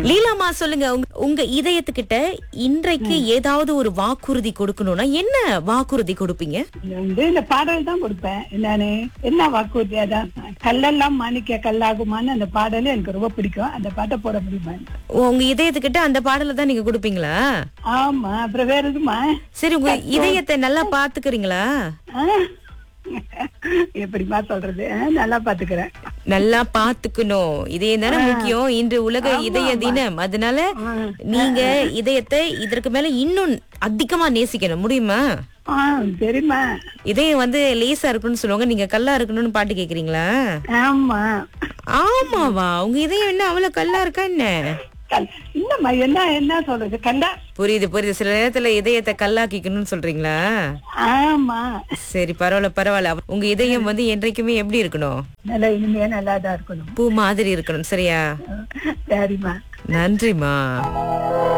லீலாமா சொல்லுங்க உங்க- உங்க இதயத்துக்கிட்ட இன்றைக்கு ஏதாவது ஒரு வாக்குறுதி கொடுக்கணும்னா என்ன வாக்குறுதி கொடுப்பீங்க இது வந்து இந்த பாடல் தான் கொடுப்பேன் நானு என்ன வாக்குறுதி அதான் கல்லெல்லாம் மாணிக்க கல்லாகுமான்னு அந்த பாடல் எனக்கு ரொம்ப பிடிக்கும் அந்த பாட்டை போட முடியுமா உங்க இதயத்துக்கிட்ட அந்த பாடலை தான் நீங்க கொடுப்பீங்களா ஆமா அப்புறம் வேற எதுமா சரி உங்க இதயத்தை நல்லா பாத்துக்கிறீங்களா ஆ? எப்படிமா சொல்றது ஆ, நல்லா பாத்துக்கிறேன் நல்லா பாத்துக்கணும் இதயம் தானே முக்கியம் இன்று உலக இதய தினம் அதனால நீங்க இதயத்தை இதற்கு மேல இன்னும் அதிகமா நேசிக்கணும் முடியுமா ஆ சரிம்மா இதயம் வந்து லேசா இருக்குன்னு சொல்லுவாங்க நீங்க கல்லா இருக்கணும்னு பாட்டு கேக்குறீங்களா ஆமா ஆமாவா உங்க இதயம் என்ன அவ்வளவு கல்லா இருக்கா என்ன கல்- என்னம்மா என்ன என்ன சொல்றது கண்டா புரியுது புரியுது சில நேரத்துல இதயத்தை கல்லாக்கிக்கணும்னு சொல்றீங்களா ஆமா சரி பரவாயில்ல பரவாயில்ல உங்க இதயம் வந்து என்றைக்குமே எப்படி இருக்கணும் நல்லா இனிமையா நல்லா தான் இருக்கணும் பூ மாதிரி இருக்கணும் சரியா சரிம்மா நன்றிமா